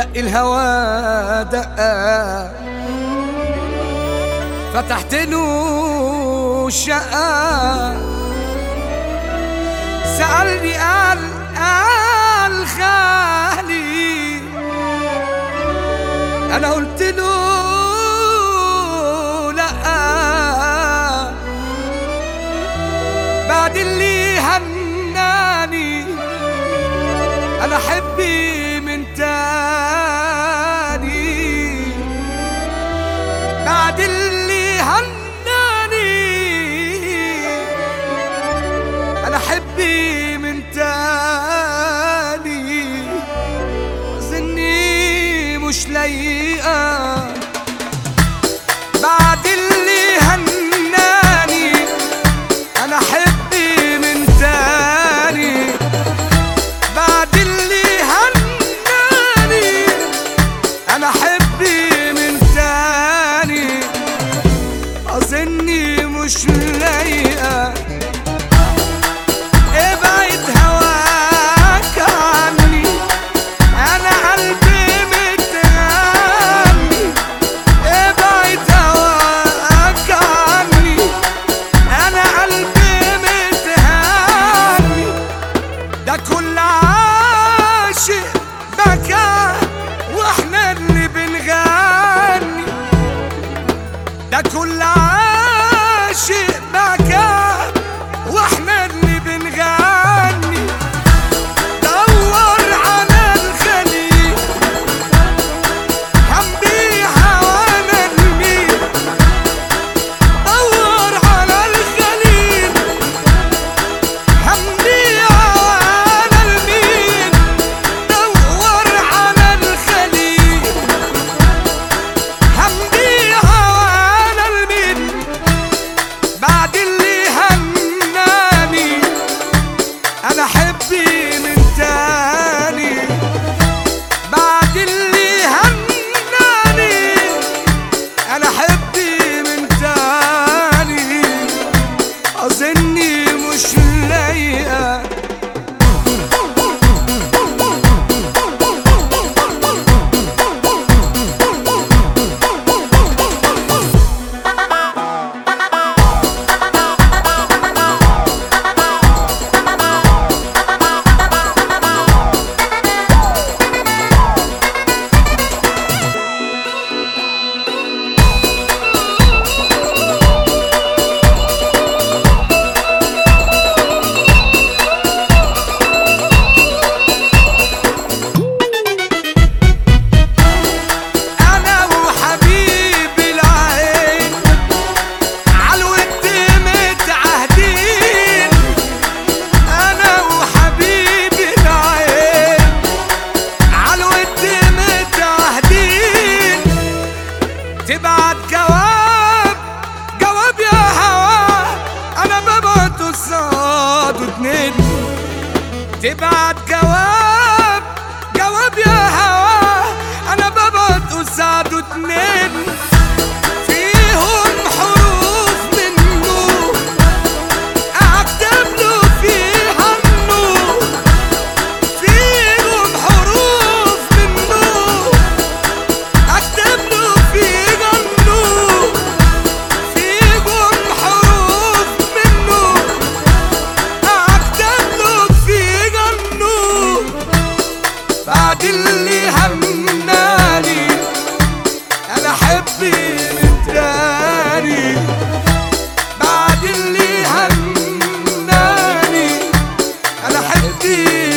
دق الهوى دقة فتحت له الشقة سألني قال قال خالي أنا قلت له لأ بعد اللي هناني أنا حبي من تاني بعد اللي هناني أنا حبي من تاني ظني مش لايقة بعد اللي هناني أنا حبي من تاني بعد اللي هناني انا حبي من تاني اظني مش لايقه ابعد هواك عني انا قلبي متغني ابعد هواك عني انا قلبي متهني ده كل عاشق بكى واحنا اللي بنغني ده كل عاشق بكى واحنا اللي بنغني دور على الخليل هنبيها وانا المين دور على الخليل همنيها وانا المين دور على الخليل همنيها وانا المين بعد اللي هناني انا حبي من تاني بعد اللي هناني انا حبي من تاني اظني مش لايقه انا وحبيبي العين عالود متعهدين انا وحبيبي العين عالود متعهدين تبعت جواب جواب يا هوا انا ببعت قصاد اتنين تبعت جواب جواب يا هوا انا ببعت قصاد اتنين فيهم حروف منه اكتب له فيها النور فيهم حروف منه اكتب له فيها النور فيهم حروف منه اكتب له فيها النور بعد اللي همناني انا حبي من تاني بعد اللي همناني انا حبي